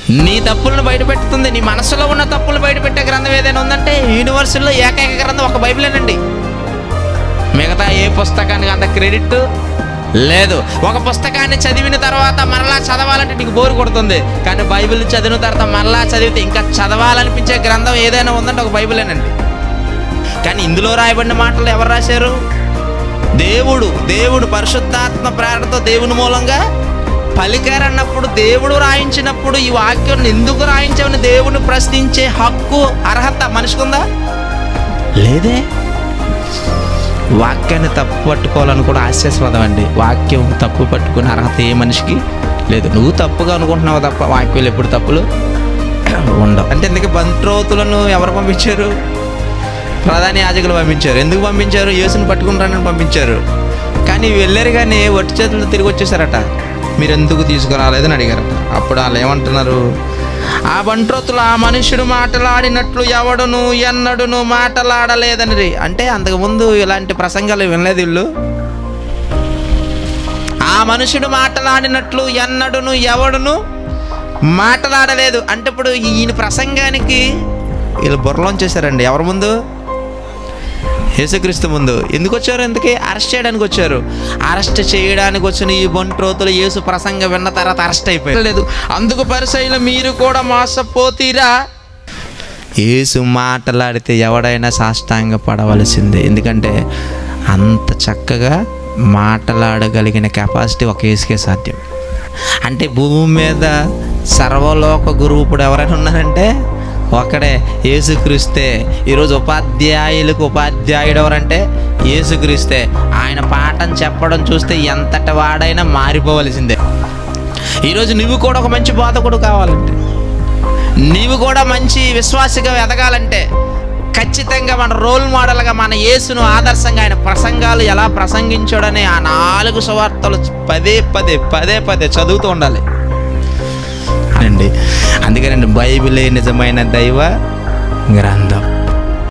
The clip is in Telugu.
నీ తప్పులను బయటపెడుతుంది నీ మనసులో ఉన్న తప్పులు బయటపెట్టే గ్రంథం ఏదైనా ఉందంటే యూనివర్సిటీలో ఏకైక గ్రంథం ఒక బైబిలేనండి మిగతా ఏ పుస్తకానికి అంత క్రెడిట్ లేదు ఒక పుస్తకాన్ని చదివిన తర్వాత మరలా చదవాలంటే నీకు బోరు కొడుతుంది కానీ బైబిల్ చదివిన తర్వాత మరలా చదివితే ఇంకా చదవాలనిపించే గ్రంథం ఏదైనా ఉందంటే ఒక బైబిలేనండి కానీ ఇందులో రాయబడిన మాటలు ఎవరు రాశారు దేవుడు దేవుడు పరిశుద్ధాత్మ ప్రేరణతో దేవుని మూలంగా పలికారన్నప్పుడు దేవుడు రాయించినప్పుడు ఈ వాక్యం ఎందుకు రాయించామని దేవుని ప్రశ్నించే హక్కు అర్హత మనిషికి ఉందా లేదే వాక్యాన్ని తప్పు పట్టుకోవాలని కూడా హాస్యాస్పదం అండి వాక్యం తప్పు పట్టుకునే అర్హత ఏ మనిషికి లేదు నువ్వు తప్పుగా అనుకుంటున్నావు తప్ప వాక్యాలు ఎప్పుడు తప్పులు ఉండవు అంటే ఎందుకు బంట్రోతులను ఎవరు పంపించారు ప్రధాని యాజకులు పంపించారు ఎందుకు పంపించారు యేసుని పట్టుకుంటానని పంపించారు కానీ వెళ్ళారు కానీ ఒట్టి చేతులతో తిరిగి వచ్చేసారట మీరు ఎందుకు తీసుకురాలేదని అడిగారట అప్పుడు వాళ్ళు ఏమంటున్నారు ఆ బంట్రోతులు ఆ మనుషుడు మాటలాడినట్లు ఎవడును ఎన్నడును మాటలాడలేదని అంటే అంతకుముందు ఇలాంటి ప్రసంగాలు వినలేదు వీళ్ళు ఆ మనుషుడు మాటలాడినట్లు ఎన్నడును ఎవడును మాటలాడలేదు అంటే ఇప్పుడు ఈయన ప్రసంగానికి వీళ్ళు బుర్రలోంచేశారండి ఎవరి ముందు యేసుక్రీస్తు ముందు ఎందుకు వచ్చారు ఎందుకే అరెస్ట్ చేయడానికి వచ్చారు అరెస్ట్ చేయడానికి వచ్చిన ఈ బంట్రోతులు యేసు ప్రసంగం విన్న తర్వాత అరెస్ట్ అయిపోయారు లేదు అందుకు పరిశైలు మీరు కూడా మోసపోతీరా యేసు మాటలాడితే ఎవడైనా సాష్టాంగ పడవలసిందే ఎందుకంటే అంత చక్కగా మాటలాడగలిగిన కెపాసిటీ ఒక యేసుకే సాధ్యం అంటే భూమి మీద సర్వలోక గురువు ఇప్పుడు ఎవరైనా ఉన్నారంటే ఒకడే యేసుక్రీస్తే ఈరోజు ఉపాధ్యాయులకు ఉపాధ్యాయుడు ఎవరంటే యేసుక్రీస్తే ఆయన పాఠం చెప్పడం చూస్తే ఎంతటి వాడైనా మారిపోవలసిందే ఈరోజు నువ్వు కూడా ఒక మంచి బోధకుడు కావాలంటే నీవు కూడా మంచి విశ్వాసిగా ఎదగాలంటే ఖచ్చితంగా మన రోల్ మోడల్గా మన యేసును ఆదర్శంగా ఆయన ప్రసంగాలు ఎలా ప్రసంగించాడని ఆ నాలుగు సువార్తలు పదే పదే పదే పదే చదువుతూ ఉండాలి అండి అందుకనండి బైబిలే నిజమైన దైవ గ్రంథం